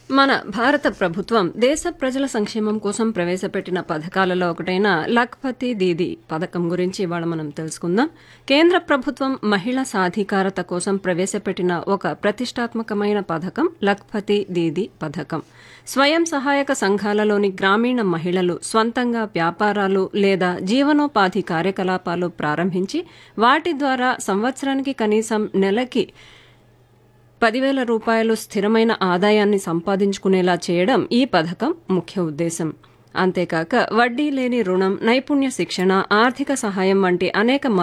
మన భారత ప్రభుత్వం దేశ ప్రజల సంక్షేమం కోసం ప్రవేశపెట్టిన పథకాలలో ఒకటైన లఖ్పతి దీది పథకం గురించి ఇవాళ మనం తెలుసుకుందాం కేంద్ర ప్రభుత్వం మహిళా సాధికారత కోసం ప్రవేశపెట్టిన ఒక ప్రతిష్టాత్మకమైన పథకం లఖ్పతి దీది పథకం స్వయం సహాయక సంఘాలలోని గ్రామీణ మహిళలు స్వంతంగా వ్యాపారాలు లేదా జీవనోపాధి కార్యకలాపాలు ప్రారంభించి వాటి ద్వారా సంవత్సరానికి కనీసం నెలకి పదివేల రూపాయలు స్థిరమైన ఆదాయాన్ని సంపాదించుకునేలా చేయడం ఈ పథకం ముఖ్య ఉద్దేశం అంతేకాక వడ్డీ లేని రుణం నైపుణ్య శిక్షణ ఆర్థిక సహాయం వంటి అనేక